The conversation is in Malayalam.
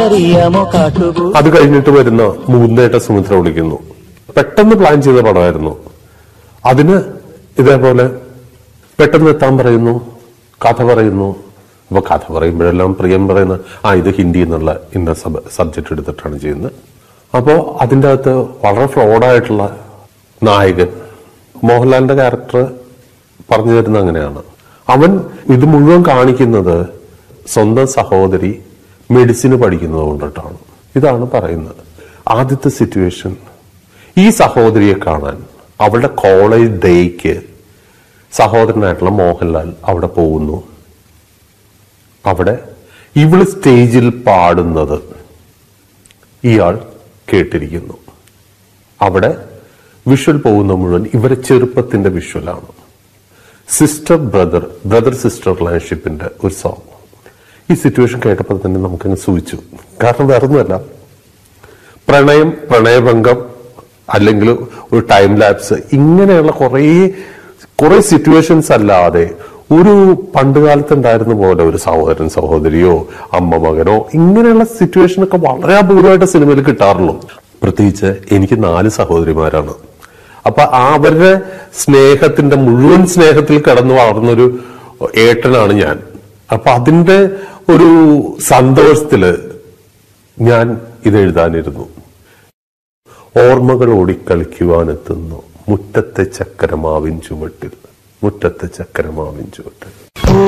അറിയാമോ കാട്ടുപൂ അത് കഴിഞ്ഞിട്ട് വരുന്ന മൂന്നേട്ട സുമിത്ര വിളിക്കുന്നു പെട്ടെന്ന് പ്ലാൻ ചെയ്ത പടമായിരുന്നു അതിന് ഇതേപോലെ പെട്ടെന്ന് എത്താൻ പറയുന്നു കഥ പറയുന്നു അപ്പൊ കഥ പറയുമ്പോഴെല്ലാം പ്രിയം പറയുന്ന ആ ഇത് ഹിന്ദി എന്നുള്ള ഇന്ന സബ് സബ്ജക്ട് എടുത്തിട്ടാണ് ചെയ്യുന്നത് അപ്പോ അതിൻ്റെ അകത്ത് വളരെ ഫ്ലോഡായിട്ടുള്ള നായകൻ മോഹൻലാലിന്റെ ക്യാരക്ടർ പറഞ്ഞു തരുന്ന അങ്ങനെയാണ് അവൻ ഇത് മുഴുവൻ കാണിക്കുന്നത് സ്വന്തം സഹോദരി മെഡിസിന് പഠിക്കുന്നത് കൊണ്ടിട്ടാണ് ഇതാണ് പറയുന്നത് ആദ്യത്തെ സിറ്റുവേഷൻ ഈ സഹോദരിയെ കാണാൻ അവളുടെ കോളേജ് ഡേക്ക് സഹോദരനായിട്ടുള്ള മോഹൻലാൽ അവിടെ പോകുന്നു അവിടെ ഇവള് സ്റ്റേജിൽ പാടുന്നത് ഇയാൾ കേട്ടിരിക്കുന്നു അവിടെ വിഷ്വൽ പോകുന്ന മുഴുവൻ ഇവരെ ചെറുപ്പത്തിന്റെ വിഷ്വലാണ് സിസ്റ്റർ ബ്രദർ ബ്രദർ സിസ്റ്റർ റിലേഷൻഷിപ്പിന്റെ ഒരു സോങ് ഈ സിറ്റുവേഷൻ കേട്ടപ്പോൾ തന്നെ നമുക്കങ്ങ് സൂചിച്ചു കാരണം വേറൊന്നുമല്ല പ്രണയം പ്രണയഭംഗം അല്ലെങ്കിൽ ഒരു ടൈം ലാപ്സ് ഇങ്ങനെയുള്ള കുറേ കുറെ സിറ്റുവേഷൻസ് അല്ലാതെ ഒരു പണ്ടുകാലത്ത് ഉണ്ടായിരുന്ന പോലെ ഒരു സഹോദരൻ സഹോദരിയോ അമ്മ മകനോ ഇങ്ങനെയുള്ള സിറ്റുവേഷൻ ഒക്കെ വളരെ അപൂർവമായിട്ട് സിനിമയിൽ കിട്ടാറുള്ളൂ പ്രത്യേകിച്ച് എനിക്ക് നാല് സഹോദരിമാരാണ് അപ്പൊ ആ അവരുടെ സ്നേഹത്തിന്റെ മുഴുവൻ സ്നേഹത്തിൽ കടന്നു വളർന്നൊരു ഏട്ടനാണ് ഞാൻ അപ്പൊ അതിന്റെ ഒരു സന്തോഷത്തില് ഞാൻ ഇത് എഴുതാനിരുന്നു ഓർമ്മകൾ ഓടിക്കളിക്കുവാനെത്തുന്നു മുറ്റത്തെ ചക്കരമാവിൻ ചുവട്ടിൽ മുറ്റത്തെ ചക്കരമാവിൻ ചുവട്ടിൽ